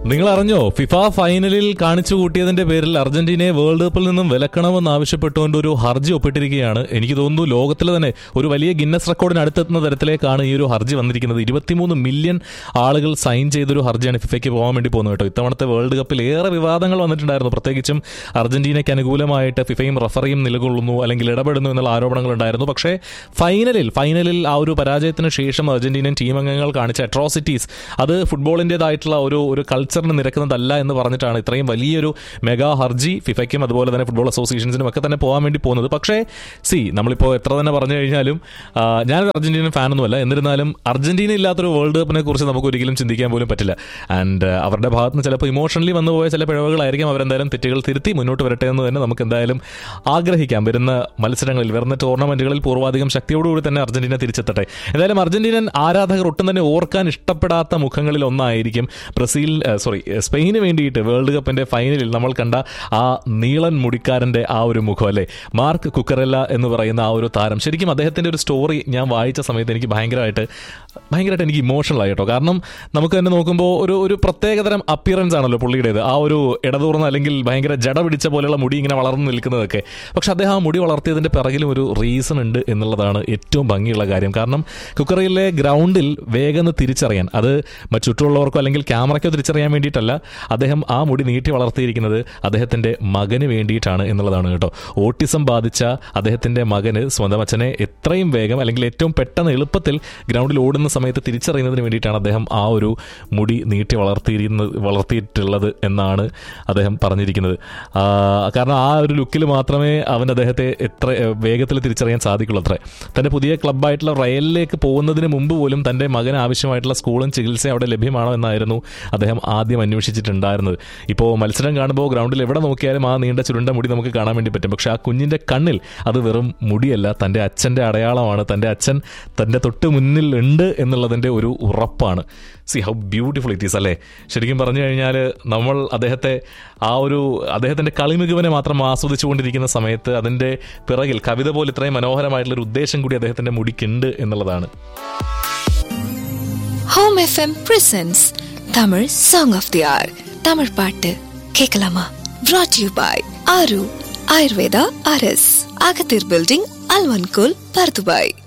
നിങ്ങൾ അറിഞ്ഞോ ഫിഫ ഫൈനലിൽ കാണിച്ചു കൂട്ടിയതിന്റെ പേരിൽ അർജന്റീനയെ വേൾഡ് കപ്പിൽ നിന്നും വിലക്കണമെന്ന് ആവശ്യപ്പെട്ടുകൊണ്ട് ഒരു ഹർജി ഒപ്പിട്ടിരിക്കുകയാണ് എനിക്ക് തോന്നുന്നു ലോകത്തിലെ തന്നെ ഒരു വലിയ ഗിന്നസ് റെക്കോർഡിന് അടുത്തെത്തുന്ന തരത്തിലേക്കാണ് ഈ ഒരു ഹർജി വന്നിരിക്കുന്നത് ഇരുപത്തിമൂന്ന് മില്യൺ ആളുകൾ സൈൻ ചെയ്തൊരു ഹർജിയാണ് ഫിഫയ്ക്ക് പോകാൻ വേണ്ടി പോകുന്നത് കേട്ടോ ഇത്തവണത്തെ വേൾഡ് കപ്പിൽ ഏറെ വിവാദങ്ങൾ വന്നിട്ടുണ്ടായിരുന്നു പ്രത്യേകിച്ചും അർജന്റീനയ്ക്ക് അനുകൂലമായിട്ട് ഫിഫയും റഫറിയും നിലകൊള്ളുന്നു അല്ലെങ്കിൽ ഇടപെടുന്നു എന്നുള്ള ആരോപണങ്ങൾ ഉണ്ടായിരുന്നു പക്ഷേ ഫൈനലിൽ ഫൈനലിൽ ആ ഒരു പരാജയത്തിന് ശേഷം അർജന്റീനൻ ടീം അംഗങ്ങൾ കാണിച്ച അട്രോസിറ്റീസ് അത് ഫുട്ബോളിൻ്റെതായിട്ടുള്ള ഒരു ഒരു കൾച്ചറിന് നിരക്കുന്നതല്ല എന്ന് പറഞ്ഞിട്ടാണ് ഇത്രയും വലിയൊരു മെഗാ ഹർജി ഫിഫയ്ക്കും അതുപോലെ തന്നെ ഫുട്ബോൾ അസോസിയേഷൻസിനും ഒക്കെ തന്നെ പോകാൻ വേണ്ടി പോകുന്നത് പക്ഷേ സി നമ്മളിപ്പോൾ എത്ര തന്നെ പറഞ്ഞു കഴിഞ്ഞാലും ആ, ഞാനൊരു അർജന്റീനൻ ഫാനൊന്നുമല്ല എന്നിരുന്നാലും അർജന്റീന ഇല്ലാത്തൊരു വേൾഡ് കപ്പിനെ കുറിച്ച് നമുക്ക് ഒരിക്കലും ചിന്തിക്കാൻ പോലും പറ്റില്ല ആൻഡ് അവരുടെ ഭാഗത്ത് നിന്ന് ചിലപ്പോൾ ഇമോഷണലി വന്നു പോയ ചില പിഴവുകളായിരിക്കും അവരെന്തായാലും തെറ്റുകൾ തിരുത്തി മുന്നോട്ട് വരട്ടെ എന്ന് തന്നെ നമുക്ക് എന്തായാലും ആഗ്രഹിക്കാം വരുന്ന മത്സരങ്ങളിൽ വരുന്ന ടൂർണമെന്റുകളിൽ പൂർവാധികം ശക്തിയോടുകൂടി തന്നെ അർജന്റീന തിരിച്ചെത്തട്ടെ എന്തായാലും അർജന്റീനൻ ആരാധകർ ഒട്ടും തന്നെ ഓർക്കാൻ ഇഷ്ടപ്പെടാത്ത മുഖങ്ങളിൽ ഒന്നായിരിക്കും ബ്രസീൽ സോറി സ്പെയിന് വേണ്ടിയിട്ട് വേൾഡ് കപ്പിന്റെ ഫൈനലിൽ നമ്മൾ കണ്ട ആ നീളൻ മുടിക്കാരന്റെ ആ ഒരു മുഖം അല്ലേ മാർക്ക് കുക്കറല്ല എന്ന് പറയുന്ന ആ ഒരു താരം ശരിക്കും അദ്ദേഹത്തിന്റെ ഒരു സ്റ്റോറി ഞാൻ വായിച്ച സമയത്ത് എനിക്ക് ഭയങ്കരമായിട്ട് ഭയങ്കരമായിട്ട് എനിക്ക് ഇമോഷണൽ ആയി കേട്ടോ കാരണം നമുക്ക് തന്നെ നോക്കുമ്പോൾ ഒരു ഒരു പ്രത്യേകതരം അപ്പിയറൻസ് ആണല്ലോ പുള്ളിയുടേത് ആ ഒരു ഇടതൂർന്ന അല്ലെങ്കിൽ ഭയങ്കര ജട പിടിച്ച പോലെയുള്ള മുടി ഇങ്ങനെ വളർന്നു നിൽക്കുന്നതൊക്കെ പക്ഷെ അദ്ദേഹം ആ മുടി വളർത്തിയതിന്റെ പിറകിലും ഒരു റീസൺ ഉണ്ട് എന്നുള്ളതാണ് ഏറ്റവും ഭംഗിയുള്ള കാര്യം കാരണം കുക്കറയിലെ ഗ്രൗണ്ടിൽ വേഗം ഒന്ന് തിരിച്ചറിയാൻ അത് മറ്റ് ചുറ്റുമുള്ളവർക്കോ അല്ലെങ്കിൽ ക്യാമറയ്ക്കോ തിരിച്ചറിയാൻ വേണ്ടിയിട്ടല്ല അദ്ദേഹം ആ മുടി നീട്ടി വളർത്തിയിരിക്കുന്നത് അദ്ദേഹത്തിന്റെ മകന് വേണ്ടിയിട്ടാണ് എന്നുള്ളതാണ് കേട്ടോ ഓട്ടിസം ബാധിച്ച അദ്ദേഹത്തിന്റെ മകന് സ്വന്തം അച്ഛനെ എത്രയും വേഗം അല്ലെങ്കിൽ ഏറ്റവും പെട്ടെന്ന് എളുപ്പത്തിൽ ഗ്രൗണ്ടിൽ ഓടുന്ന സമയത്ത് തിരിച്ചറിയുന്നതിന് വേണ്ടിയിട്ടാണ് അദ്ദേഹം ആ ഒരു മുടി നീട്ടി വളർത്തിയിരുന്നത് വളർത്തിയിട്ടുള്ളത് എന്നാണ് അദ്ദേഹം പറഞ്ഞിരിക്കുന്നത് ആ, കാരണം ആ ഒരു ലുക്കിൽ മാത്രമേ അവൻ അദ്ദേഹത്തെ എത്ര ഏഹ്, വേഗത്തിൽ തിരിച്ചറിയാൻ സാധിക്കുള്ളൂ അത്രേ തന്റെ പുതിയ ക്ലബ്ബായിട്ടുള്ള റയലിലേക്ക് പോകുന്നതിന് മുമ്പ് പോലും തന്റെ മകന് ആവശ്യമായിട്ടുള്ള സ്കൂളും ചികിത്സയും അവിടെ ലഭ്യമാണോ എന്നായിരുന്നു അദ്ദേഹം ആദ്യം അന്വേഷിച്ചിട്ടുണ്ടായിരുന്നത് ഇപ്പോൾ മത്സരം കാണുമ്പോൾ ഗ്രൗണ്ടിൽ എവിടെ നോക്കിയാലും ആ നീണ്ട ചുരുണ്ട മുടി നമുക്ക് കാണാൻ വേണ്ടി പറ്റും പക്ഷെ ആ കുഞ്ഞിന്റെ കണ്ണിൽ അത് വെറും മുടിയല്ല തന്റെ അച്ഛന്റെ അടയാളമാണ് തന്റെ അച്ഛൻ തന്റെ തൊട്ട് മുന്നിൽ ഉണ്ട് എന്നുള്ളതിന്റെ ഒരു ഉറപ്പാണ് see how beautiful it is അല്ലേ ശരിക്കും പറഞ്ഞു കഴിഞ്ഞാൽ നമ്മൾ അദ്ദേഹത്തെ ആ ഒരു അദ്ദേഹത്തിന്റെ കളിമികവിനെ മാത്രം ആസ്വദിച്ചുകൊണ്ടിരിക്കുന്ന സമയത്ത് അതിന്റെ പിറകിൽ കവിത പോലെ ഇത്രയും മനോഹരമായിട്ടുള്ള ഒരു ഉദ്ദേശം കൂടി അദ്ദേഹത്തിന്റെ മുടിക്കുണ്ട് എന്നുള്ളതാണ് home FM presents Tamil song of the our Tamil பாட்டு கேட்கலாமா brought you by Aaru Ayurveda அரஸ் அகத்தீர் பில்டிங் அல்வன்கோல் பர்துபாய்